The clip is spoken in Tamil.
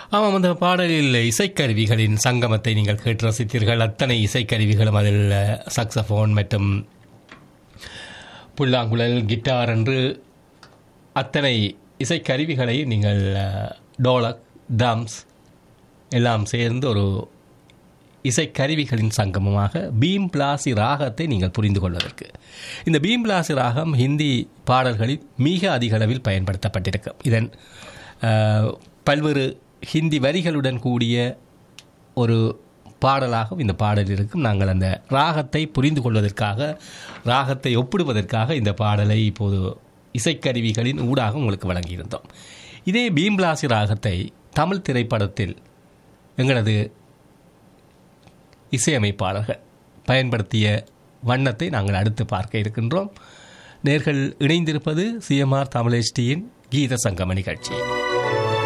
ஆமாம் அந்த பாடலில் இசைக்கருவிகளின் சங்கமத்தை நீங்கள் கேட்டு ரசித்தீர்கள் அத்தனை இசைக்கருவிகளும் அதில் சக்ஸஃபோன் மற்றும் புல்லாங்குழல் கிட்டார் என்று அத்தனை இசைக்கருவிகளை நீங்கள் அஹ், டோலக் ட்ரம்ஸ் எல்லாம் சேர்ந்து ஒரு இசைக்கருவிகளின் சங்கமமாக பீம் பிளாசி ராகத்தை நீங்கள் புரிந்து கொள்வதற்கு இந்த பீம் பிளாசி ராகம் ஹிந்தி பாடல்களில் மிக அதிக அளவில் பயன்படுத்தப்பட்டிருக்கும் இதன் அஹ், பல்வேறு ஹிந்தி வரிகளுடன் கூடிய ஒரு பாடலாகவும் இந்த பாடல் இருக்கும் நாங்கள் அந்த ராகத்தை புரிந்து கொள்வதற்காக ராகத்தை ஒப்பிடுவதற்காக இந்த பாடலை இப்போது இசைக்கருவிகளின் ஊடாக உங்களுக்கு வழங்கியிருந்தோம் இதே பீம்லாசி ராகத்தை தமிழ் திரைப்படத்தில் எங்களது இசையமைப்பாளர்கள் பயன்படுத்திய வண்ணத்தை நாங்கள் அடுத்து பார்க்க இருக்கின்றோம் நேர்கள் இணைந்திருப்பது சிஎம்ஆர் தமிழ் கீத சங்கம நிகழ்ச்சி